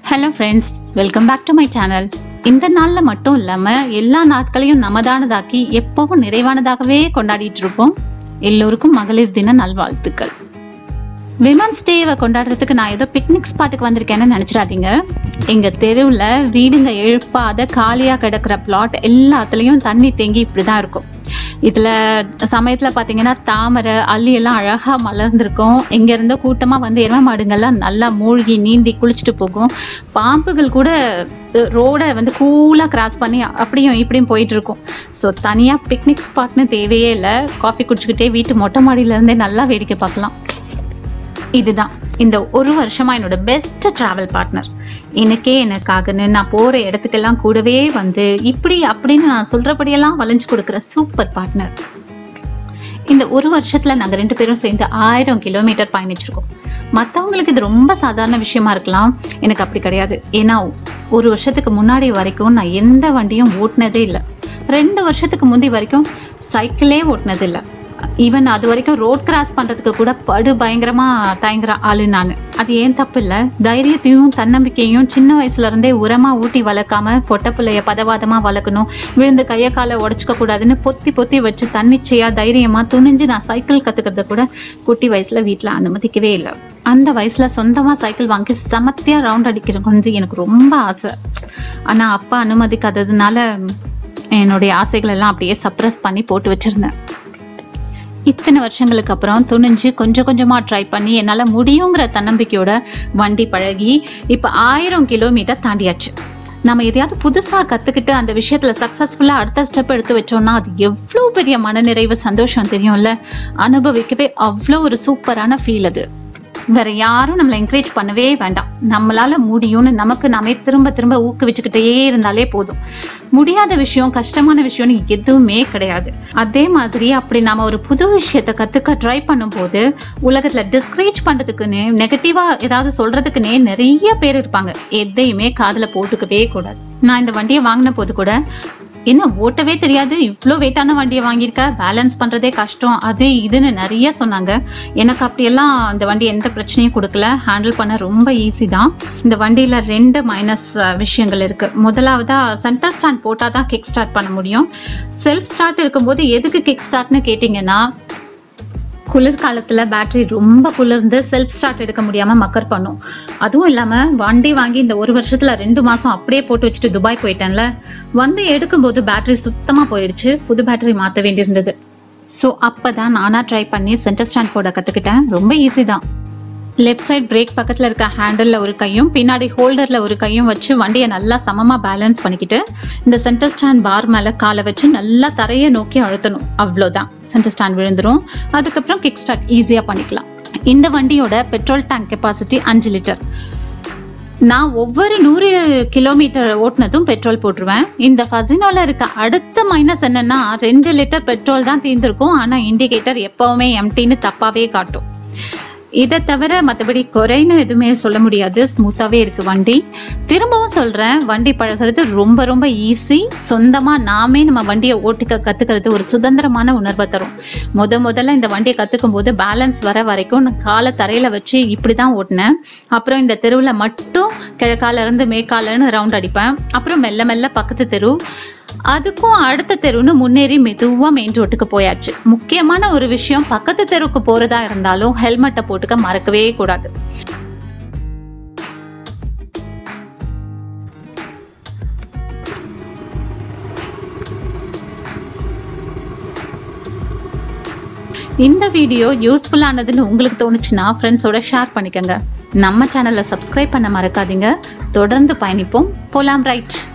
hello friends welcome back to my channel இந்த நாள்ல மட்டும் இல்லாம எல்லா நாட்களையும் நமதானதாக்கி எப்பவும் நிறைவானதாகவே கொண்டாடிட்டு இருப்போம் எல்லோருக்கும் மகளிர் தின நல்வாழ்த்துக்கள் விமன்ஸ் டேவை கொண்டாடுறதுக்கு நான் ஏதோ பிக்னிக் ஸ்பாட்டுக்கு வந்திருக்கேன்னு நினைச்சிடாதீங்க எங்க தெருவுல வீடுங்க எழுப்பாத காலியா கிடக்குற பிளாட் எல்லாத்துலயும் தண்ணி தேங்கி இப்படிதான் இருக்கும் இதுல சமயத்துல பாத்தீங்கன்னா தாமரை அள்ளி எல்லாம் அழகா மலர்ந்திருக்கும் இங்க இருந்து கூட்டமா வந்து எரும மாடுங்கள்லாம் நல்லா மூழ்கி நீந்தி குளிச்சுட்டு போகும் பாம்புகள் கூட ரோட வந்து கூலா கிராஸ் பண்ணி அப்படியும் இப்படியும் போயிட்டு இருக்கும் ஸோ தனியா பிக்னிக் ஸ்பாட்னு தேவையே இல்லை காஃபி குடிச்சுக்கிட்டே வீட்டு மொட்டை மாடியில இருந்தே நல்லா வேடிக்கை பார்க்கலாம் இதுதான் இந்த ஒரு வருஷமா என்னோட பெஸ்ட் டிராவல் பார்ட்னர் எனக்கே எனக்காகன்னு நான் போற இடத்துக்கெல்லாம் கூடவே வந்து இப்படி அப்படின்னு நான் சொல்றபடியெல்லாம் வளைஞ்சு கொடுக்குற சூப்பர் பார்ட்னர் இந்த ஒரு வருஷத்துல நாங்க ரெண்டு பேரும் சேர்ந்து ஆயிரம் கிலோமீட்டர் பயணிச்சிருக்கோம் மற்றவங்களுக்கு இது ரொம்ப சாதாரண விஷயமா இருக்கலாம் எனக்கு அப்படி கிடையாது ஏன்னா ஒரு வருஷத்துக்கு முன்னாடி வரைக்கும் நான் எந்த வண்டியும் ஓட்டினதே இல்லை ரெண்டு வருஷத்துக்கு முந்தி வரைக்கும் சைக்கிளே ஓட்டினது இல்லை ஈவன் அது வரைக்கும் ரோட் கிராஸ் பண்றதுக்கு கூட படு பயங்கரமா தயங்குற ஆளு நான் அது ஏன் தப்பு இல்ல தைரியத்தையும் தன்னம்பிக்கையும் சின்ன வயசுல இருந்தே உரமா ஊட்டி வளர்க்காம பொட்ட பிள்ளைய பதவாதமா வளர்க்கணும் விழுந்து கைய காலை உடச்சுக்க கூடாதுன்னு பொத்தி பொத்தி வச்சு தன்னிச்சையா தைரியமா துணிஞ்சு நான் சைக்கிள் கத்துக்கிறத கூட குட்டி வயசுல வீட்டுல அனுமதிக்கவே இல்லை அந்த வயசுல சொந்தமா சைக்கிள் வாங்கி சமத்தியா ரவுண்ட் அடிக்கிறது எனக்கு ரொம்ப ஆசை ஆனா அப்பா அனுமதிக்காததுனால என்னுடைய ஆசைகள் எல்லாம் அப்படியே சப்ரஸ் பண்ணி போட்டு வச்சிருந்தேன் இத்தனை வருஷங்களுக்கு அப்புறம் துணிஞ்சு கொஞ்சம் கொஞ்சமா ட்ரை பண்ணி என்னால முடியுங்கிற தன்னம்பிக்கையோட வண்டி பழகி இப்ப ஆயிரம் கிலோமீட்டர் தாண்டியாச்சு நம்ம எதையாவது புதுசா கத்துக்கிட்டு அந்த விஷயத்துல சக்சஸ்ஃபுல்லா அடுத்த ஸ்டெப் எடுத்து வச்சோம்னா அது எவ்வளவு பெரிய மனநிறைவு சந்தோஷம் தெரியும்ல அனுபவிக்கவே அவ்வளோ ஒரு சூப்பரான ஃபீல் அது வேற யாரும் நம்மளை என்கரேஜ் பண்ணவே வேண்டாம் நம்மளால முடியும்னு நமக்கு நாமே திரும்ப திரும்ப ஊக்குவிச்சுக்கிட்டே இருந்தாலே போதும் முடியாத விஷயம் கஷ்டமான விஷயம்னு எதுவுமே கிடையாது அதே மாதிரி அப்படி நாம ஒரு புது விஷயத்த கத்துக்க ட்ரை பண்ணும்போது உலகத்துல டிஸ்கரேஜ் பண்றதுக்குன்னு நெகட்டிவா ஏதாவது சொல்றதுக்குன்னே நிறைய பேர் இருப்பாங்க எதையுமே காதுல போட்டுக்கவே கூடாது நான் இந்த வண்டியை வாங்கின போது கூட என்ன ஓட்டவே தெரியாது இவ்வளோ வெயிட்டான வண்டியை வாங்கியிருக்க பேலன்ஸ் பண்ணுறதே கஷ்டம் அது இதுன்னு நிறைய சொன்னாங்க எனக்கு அப்படியெல்லாம் இந்த வண்டி எந்த பிரச்சனையும் கொடுக்கல ஹேண்டில் பண்ண ரொம்ப ஈஸி தான் இந்த வண்டியில் ரெண்டு மைனஸ் விஷயங்கள் இருக்கு முதலாவதா சென்டர் ஸ்டாண்ட் போட்டால் தான் கிக் ஸ்டார்ட் பண்ண முடியும் செல்ஃப் ஸ்டார்ட் இருக்கும்போது எதுக்கு கிக் ஸ்டார்ட்னு கேட்டிங்கன்னா குளிர்காலத்துல பேட்டரி ரொம்ப குளிர்ந்து செல்ஃப் ஸ்டார்ட் எடுக்க முடியாம மக்கர் பண்ணும் அதுவும் இல்லாம வண்டி வாங்கி இந்த ஒரு வருஷத்துல ரெண்டு மாசம் அப்படியே போட்டு வச்சுட்டு துபாய் போயிட்டேன்ல வந்து எடுக்கும்போது பேட்டரி சுத்தமா போயிடுச்சு புது பேட்டரி மாத்த வேண்டியிருந்தது ஸோ அப்பதான் நானா ட்ரை பண்ணி சென்டர் ஸ்டாண்ட் போட கத்துக்கிட்டேன் ரொம்ப ஈஸி தான் லெஃப்ட் சைட் பிரேக் பக்கத்துல இருக்க ஹேண்டில்ல ஒரு கையும் பின்னாடி ஹோல்டர்ல ஒரு கையும் வச்சு வண்டியை நல்லா சமமா பேலன்ஸ் பண்ணிக்கிட்டு இந்த சென்டர் ஸ்டாண்ட் பார் மேல காலை வச்சு நல்லா தரையை நோக்கி அழுத்தணும் அவ்வளோதான் சென்டர் ஸ்டாண்ட் விழுந்துரும் அதுக்கப்புறம் கிக் ஸ்டார்ட் ஈஸியா பண்ணிக்கலாம் இந்த வண்டியோட பெட்ரோல் டேங்க் கெப்பாசிட்டி அஞ்சு லிட்டர் நான் ஒவ்வொரு நூறு கிலோமீட்டர் ஓட்டுனதும் பெட்ரோல் போட்டுருவேன் இந்த ஃபசினோல இருக்க அடுத்த மைனஸ் என்னன்னா ரெண்டு லிட்டர் பெட்ரோல் தான் தீர்ந்திருக்கும் ஆனா இண்டிகேட்டர் எப்பவுமே எம்டின்னு தப்பாவே காட்டும் இதை தவிர மற்றபடி குறைன்னு எதுவுமே சொல்ல முடியாது ஸ்மூத்தாவே இருக்கு வண்டி திரும்பவும் சொல்றேன் வண்டி பழகிறது ரொம்ப ரொம்ப ஈஸி சொந்தமா நாமே நம்ம வண்டியை ஓட்டிக்க கத்துக்கிறது ஒரு சுதந்திரமான உணர்வை தரும் முத முதல்ல இந்த வண்டியை கத்துக்கும் போது பேலன்ஸ் வர வரைக்கும் நான் காலை தரையில வச்சு இப்படிதான் ஓட்டினேன் அப்புறம் இந்த தெருவில் மட்டும் கிழக்கால இருந்து மேற்காலன்னு ரவுண்ட் அடிப்பேன் அப்புறம் மெல்ல மெல்ல பக்கத்து தெரு அதுக்கும் அடுத்த தெருன்னு முன்னேறி மெதுவா மெயின் ரோட்டுக்கு போயாச்சு முக்கியமான ஒரு விஷயம் பக்கத்து தெருவுக்கு போறதா இருந்தாலும் ஹெல்மெட்டை போட்டுக்க மறக்கவே கூடாது இந்த வீடியோ யூஸ்ஃபுல்லானதுன்னு உங்களுக்கு தோணுச்சுன்னா ஃப்ரெண்ட்ஸோட ஷேர் பண்ணிக்கோங்க நம்ம சேனலை சப்ஸ்கிரைப் பண்ண மறக்காதீங்க தொடர்ந்து பயணிப்போம் போலாம் ரைட்